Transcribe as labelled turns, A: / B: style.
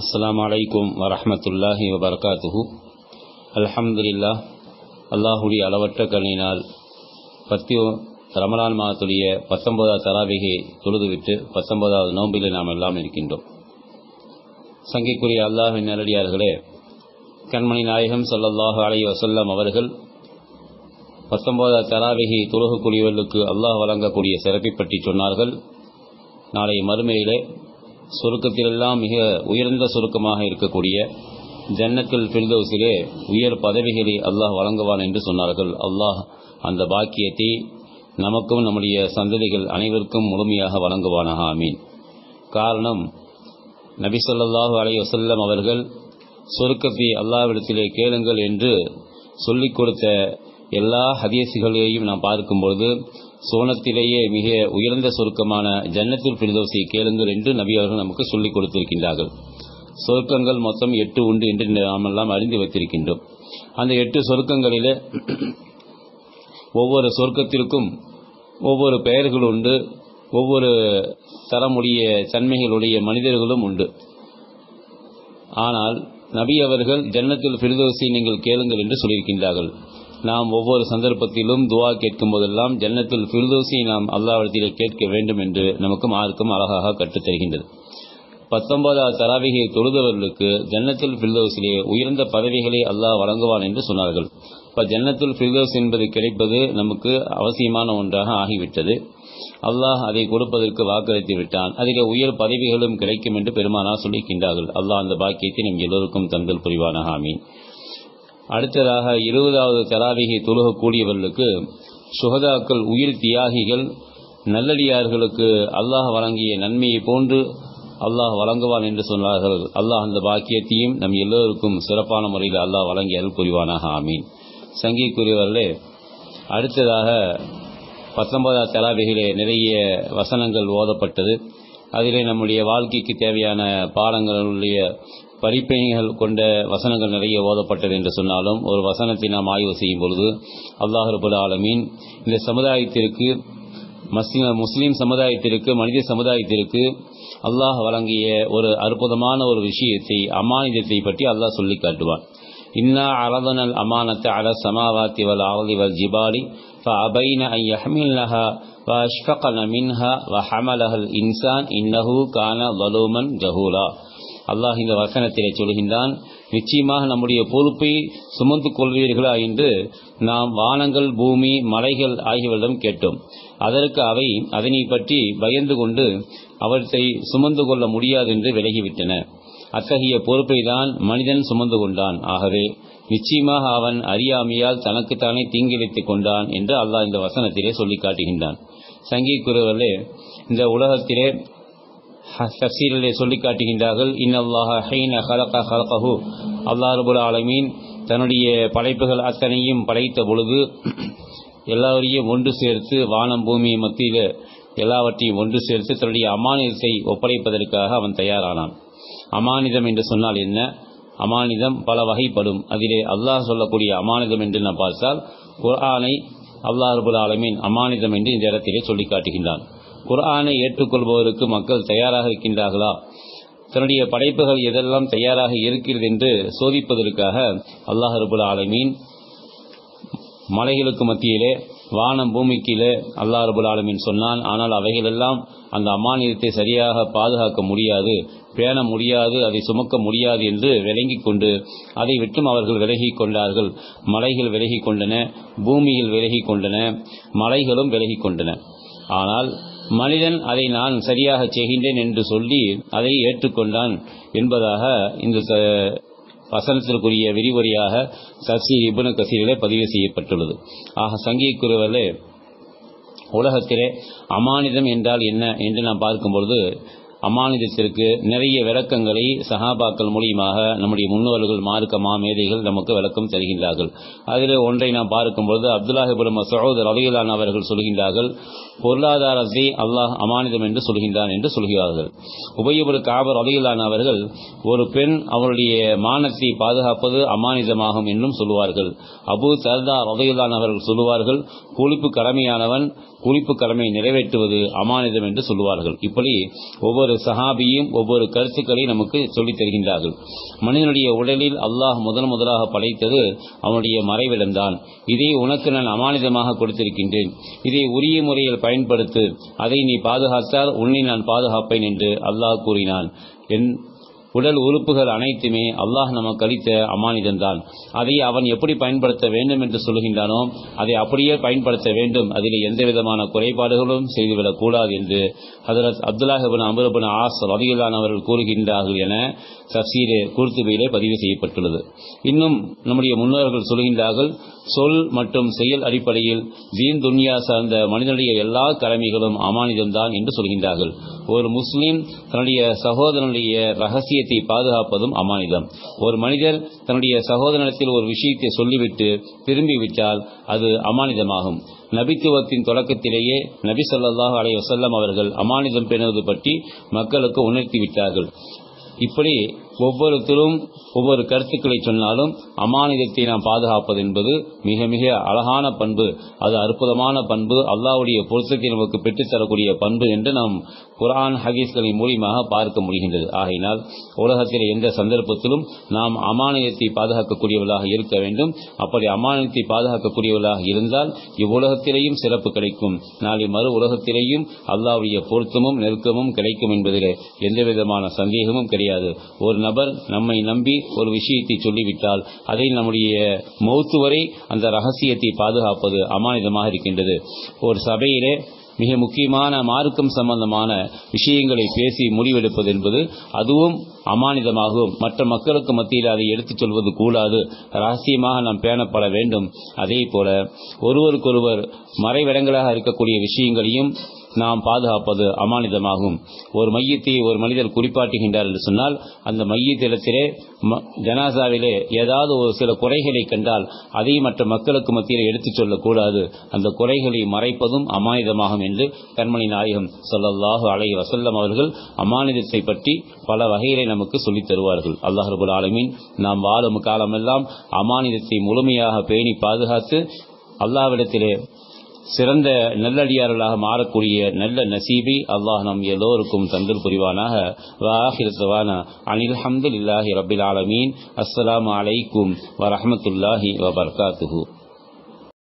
A: السلام عليكم ورحمة الله وبركاته الحمد لله அல்லாஹுடைய அளவற்ற கருணையினால் பத்தி ரமலான் மாதத்துடைய பத்தொன்பதாவது தராபிகை தொழுதுவிட்டு பத்தொன்பதாவது நோம்பில் நாம் எல்லாம் இருக்கின்றோம் சங்கைக்குரிய அல்லாஹின் நேரடியார்களே கண்மணி நாயகம் சொல்லல்லாஹு அலைய வசல்லம் அவர்கள் பத்தொன்பதாவது தராபிகை தொழுகக்கூடியவர்களுக்கு அல்லாஹ் வழங்கக்கூடிய சிறப்பை பற்றி சொன்னார்கள் நாளை மறுமையிலே சுருக்கத்திலெல்லாம் மிக உயர்ந்த சுருக்கமாக இருக்கக்கூடிய ஜன்னத்துல் ஃபிர்தௌஸிலே உயர் பதவிகளை அல்லாஹ் வழங்குவான் என்று சொன்னார்கள் அல்லாஹ் அந்த பாக்கியத்தை நமக்கும் நம்முடைய சந்ததிகள் அனைவருக்கும் முழுமையாக வழங்குவானாக ஆமீன் காரணம் நபி சொல்லாஹு அலை வசல்லம் அவர்கள் சுருக்கத்தை அல்லாவிடத்திலே கேளுங்கள் என்று சொல்லிக் கொடுத்த எல்லா ஹதீசுகளையும் நாம் பார்க்கும்பொழுது சோனத்திலேயே மிக உயர்ந்த சுருக்கமான ஜன்னத்துல் ஃபிர்தௌஸை கேளுங்கள் என்று நபி அவர்கள் நமக்கு சொல்லிக் கொடுத்திருக்கின்றார்கள் சொர்க்கங்கள் மொத்தம் எட்டு உண்டு என்று நாம் எல்லாம் அறிந்து வைத்திருக்கின்றோம் அந்த எட்டு சொர்க்கங்களிலே ஒவ்வொரு சொர்க்கத்திற்கும் ஒவ்வொரு பெயர்கள் உண்டு ஒவ்வொரு தரமுடைய தன்மைகளுடைய மனிதர்களும் உண்டு ஆனால் நபி அவர்கள் ஜன்னத்துல் ஃபிர்தோசி நீங்கள் கேளுங்கள் என்று சொல்லியிருக்கின்றார்கள் நாம் ஒவ்வொரு சந்தர்ப்பத்திலும் துவா கேட்கும் போதெல்லாம் ஜன்னத்துல் ஃபிர்தோசி நாம் அல்லாவிடத்தில் கேட்க வேண்டும் என்று நமக்கு மார்க்கம் அழகாக கற்றுத்தருகின்றது பத்தொன்பதாவது தராவிகை தொழுதவர்களுக்கு ஜன்னத்துல் ஃபிர்தோஸிலே உயர்ந்த பதவிகளை அல்லாஹ் வழங்குவான் என்று சொன்னார்கள் இப்போ ஜன்னத்துல் ஃபிர்தோஸ் என்பது கிடைப்பது நமக்கு அவசியமான ஒன்றாக ஆகிவிட்டது அல்லாஹ் அதை கொடுப்பதற்கு வாக்களித்து விட்டான் அதில் உயர் பதவிகளும் கிடைக்கும் என்று பெருமானா சொல்லிக்கின்றார்கள் அல்லாஹ் அந்த பாக்கியத்தை நம் எல்லோருக்கும் தந்தல் புரிவானாக ஆமீன் அடுத்ததாக இருபதாவது தராவிகை தொழுகக்கூடியவர்களுக்கு சுகதாக்கள் உயிர் தியாகிகள் நல்லடியார்களுக்கு அல்லாஹ் வழங்கிய நன்மையை போன்று அல்லாஹ் வழங்குவான் என்று சொன்னார்கள் அல்லாஹ் அந்த பாக்கியத்தையும் நம் எல்லோருக்கும் சிறப்பான முறையில் அல்லாஹ் வழங்கி அருள் புரிவானாக ஆமீன் சங்கிக்குரியவர்களே அடுத்ததாக பத்தொன்பதாம் தலாபிகளே நிறைய வசனங்கள் ஓதப்பட்டது அதிலே நம்முடைய வாழ்க்கைக்கு தேவையான பாடங்களுடைய படிப்பினைகள் கொண்ட வசனங்கள் நிறைய ஓதப்பட்டது என்று சொன்னாலும் ஒரு வசனத்தை நாம் ஆய்வு செய்யும் பொழுது அல்லாஹ் ரபுல் ஆலமீன் இந்த சமுதாயத்திற்கு முஸ்லீம் சமுதாயத்திற்கு மனித சமுதாயத்திற்கு அல்லாஹ் வழங்கிய ஒரு அற்புதமான ஒரு விஷயத்தை அமானிதத்தை பற்றி அல்லாஹ் சொல்லி காட்டுவான் இன்னா அலதனல் அமானத்தை அல சமாவாத்தி வல் ஆவதி வல் ஜிபாலி فأبين أن يحملنها وأشفقن منها وحملها الإنسان إنه كان ظلوما جهولا அல்லாஹ் இந்த வசனத்திலே சொல்கின்றான் நிச்சயமாக நம்முடைய பொறுப்பை சுமந்து கொள்வீர்களா என்று நாம் வானங்கள் பூமி மலைகள் ஆகியவரிடம் கேட்டோம் அதற்கு அவை அதனை பற்றி பயந்து கொண்டு அவற்றை சுமந்து கொள்ள முடியாது என்று விலகிவிட்டன அத்தகைய பொறுப்பை தான் மனிதன் சுமந்து கொண்டான் ஆகவே நிச்சயமாக அவன் அறியாமையால் தனக்குத்தானே தீங்கிழைத்துக் கொண்டான் என்று அல்லாஹ் இந்த வசனத்திலே சொல்லி காட்டுகின்றான் சங்கீக்குறவர்களே இந்த உலகத்திலே தப்சீரிலே சொல்லி காட்டுகின்றார்கள் இன்னல்லாஹ ஹைன ஹலக ஹலகஹு அல்லாஹ் ரபுல் ஆலமீன் தன்னுடைய படைப்புகள் அத்தனையும் படைத்த பொழுது எல்லாவரையும் ஒன்று சேர்த்து வானம் பூமி மத்தியில் எல்லாவற்றையும் ஒன்று சேர்த்து தன்னுடைய அமானிதத்தை ஒப்படைப்பதற்காக அவன் தயாரானான் அமானிதம் என்று சொன்னால் என்ன அமானிதம் பல வகைப்படும் அதிலே அல்லாஹ் சொல்லக்கூடிய அமானிதம் என்று நான் பார்த்தால் குர்ஆனை அல்லாஹ் ரபுல் ஆலமீன் அமானிதம் என்று இந்த இடத்திலே சொல்லி காட்டுகின்றான் குர்ஆனை ஏற்றுக்கொள்பவருக்கு மக்கள் தயாராக இருக்கின்றார்களா தன்னுடைய படைப்புகள் எதெல்லாம் தயாராக இருக்கிறது என்று சோதிப்பதற்காக அல்லாஹ் ரபுல் ஆலமீன் மலைகளுக்கு மத்தியிலே வானம் பூமிக்கிலே அல்லாஹ் ரபுல் ஆலமின் சொன்னான் ஆனால் அவைகளெல்லாம் அந்த அமானியத்தை சரியாக பாதுகாக்க முடியாது பேண முடியாது அதை சுமக்க முடியாது என்று விளங்கி கொண்டு அதை விட்டும் அவர்கள் விலகி கொண்டார்கள் மலைகள் விலகி கொண்டன பூமியில் விலகி கொண்டன மலைகளும் விலகி கொண்டன ஆனால் மனிதன் அதை நான் சரியாக செய்கின்றேன் என்று சொல்லி அதை ஏற்றுக்கொண்டான் என்பதாக இந்த வசனத்திற்குரிய விரிவுரையாக தப்சீர் இபுன கசீரிலே பதிவு செய்யப்பட்டுள்ளது ஆக சங்கிக்குரியவர்களே உலகத்திலே அமானிதம் என்றால் என்ன என்று நாம் பார்க்கும்பொழுது அமானிதத்திற்கு நிறைய விளக்கங்களை சஹாபாக்கள் மூலியமாக நம்முடைய முன்னோர்கள் மார்க்க மாமேதைகள் நமக்கு விளக்கம் தருகின்றார்கள் அதில் ஒன்றை நாம் பார்க்கும்பொழுது அப்துல்லாஹிபுல் மசூத் ரலியலான் அவர்கள் சொல்கின்றார்கள் பொருளாதாரத்தை அல்லாஹ் அமானிதம் என்று சொல்கின்றான் என்று சொல்கிறார்கள் உபயபுல் காபர் ரலியலான் அவர்கள் ஒரு பெண் அவருடைய மானத்தை பாதுகாப்பது அமானிதமாகும் என்றும் சொல்லுவார்கள் அபு சர்தா ரலியலான் அவர்கள் சொல்லுவார்கள் குளிப்பு கடமையானவன் குளிப்பு கடமை நிறைவேற்றுவது அமானிதம் என்று சொல்லுவார்கள் இப்படி ஒவ்வொரு ஒவ்வொரு சஹாபியும் ஒவ்வொரு கருத்துக்களை நமக்கு சொல்லித் தருகின்றார்கள் மனிதனுடைய உடலில் அல்லாஹ் முதன் முதலாக படைத்தது அவனுடைய மறைவிடம்தான் இதை உனக்கு நான் அமானிதமாக கொடுத்திருக்கின்றேன் இதை உரிய முறையில் பயன்படுத்து அதை நீ பாதுகாத்தால் உன்னை நான் பாதுகாப்பேன் என்று அல்லாஹ் கூறினான் என் உடல் உறுப்புகள் அனைத்துமே அல்லாஹ் நமக்கு அளித்த அமானிதம்தான் அதை அவன் எப்படி பயன்படுத்த வேண்டும் என்று சொல்கின்றானோ அதை அப்படியே பயன்படுத்த வேண்டும் அதில் எந்த விதமான குறைபாடுகளும் செய்துவிடக் கூடாது என்று ஹதரத் அப்துல்லாஹிபின் அமருபின் ஆஸ் ரதியுல்லான் அவர்கள் கூறுகின்றார்கள் என தப்சீரே குர்துபையிலே பதிவு செய்யப்பட்டுள்ளது இன்னும் நம்முடைய முன்னோர்கள் சொல்கின்றார்கள் சொல் மற்றும் செயல் அடிப்படையில் தீன் துன்யா சார்ந்த மனிதனுடைய எல்லா கடமைகளும் அமானிதம்தான் என்று சொல்கின்றார்கள் ஒரு முஸ்லிம் தன்னுடைய சகோதரனுடைய ரகசியத்தை பாதுகாப்பதும் அமானிதம் ஒரு மனிதர் தன்னுடைய சகோதரத்தில் ஒரு விஷயத்தை சொல்லிவிட்டு திரும்பிவிட்டால் அது அமானிதமாகும் நபித்துவத்தின் தொடக்கத்திலேயே நபி சொல்லாஹு அலைய வசல்லம் அவர்கள் அமானிதம் பெறுவது பற்றி மக்களுக்கு உணர்த்திவிட்டார்கள் இப்படி ஒவ்வொருத்தரும் ஒவ்வொரு கருத்துக்களை சொன்னாலும் அமானிதத்தை நாம் பாதுகாப்பது என்பது மிக மிக அழகான பண்பு அது அற்புதமான பண்பு அல்லாவுடைய பொருத்தத்தை நமக்கு பெற்றுத்தரக்கூடிய பண்பு என்று நாம் குரான் ஹதீஸ்களின் மூலியமாக பார்க்க முடிகின்றது ஆகையினால் உலகத்தில் எந்த சந்தர்ப்பத்திலும் நாம் அமானியத்தை பாதுகாக்கக்கூடியவர்களாக இருக்க வேண்டும் அப்படி அமானியத்தை பாதுகாக்கக்கூடியவர்களாக இருந்தால் இவ்வுலகத்திலேயும் சிறப்பு கிடைக்கும் நாளை மறு உலகத்திலேயும் அல்லாவுடைய பொருத்தமும் நெருக்கமும் கிடைக்கும் என்பதில் எந்தவிதமான சந்தேகமும் கிடையாது ஒரு நபர் நம்மை நம்பி ஒரு விஷயத்தை சொல்லிவிட்டால் அதை நம்முடைய மௌத்து வரை அந்த ரகசியத்தை பாதுகாப்பது அமானிதமாக இருக்கின்றது ஒரு சபையிலே மிக முக்கியமான மார்க்கம் சம்பந்தமான விஷயங்களை பேசி முடிவெடுப்பது என்பது அதுவும் அமானிதமாகவும் மற்ற மக்களுக்கு மத்தியில் அதை எடுத்துச் சொல்வது கூடாது ரகசியமாக நாம் பேணப்பட வேண்டும் அதே போல ஒருவருக்கொருவர் மறைவிடங்களாக இருக்கக்கூடிய விஷயங்களையும் நாம் பாதுகாப்பது அமானிதமாகும் ஒரு மையத்தை ஒரு மனிதர் குறிப்பாட்டுகின்றார் என்று சொன்னால் அந்த மையத்திடத்திலே ஜனாசாவிலே ஏதாவது ஒரு சில குறைகளை கண்டால் அதை மற்ற மக்களுக்கு மத்தியில் எடுத்துச் சொல்லக்கூடாது அந்த குறைகளை மறைப்பதும் அமானிதமாகும் என்று கண்மணி நாயகம் சொல்லல்லாஹு அலை வசல்லம் அவர்கள் அமானிதத்தை பற்றி பல வகைகளை நமக்கு சொல்லித் தருவார்கள் அல்லாஹ் ரபுல் ஆலமீன் நாம் வாழும் காலமெல்லாம் அமானிதத்தை முழுமையாக பேணி பாதுகாத்து அல்லாவிடத்திலே சிறந்த நல்லடியார்களாக மாறக்கூடிய நல்ல நசீபை அல்லாஹ் நம் எல்லோருக்கும் தந்தல் புரிவானாக வாஹிரத்தவான அனில் ஹம்துலில்லாஹி ரபில் ஆலமீன் அஸ்ஸலாமு அலைக்கும் வரஹமத்துல்லாஹி வபர்காத்துஹு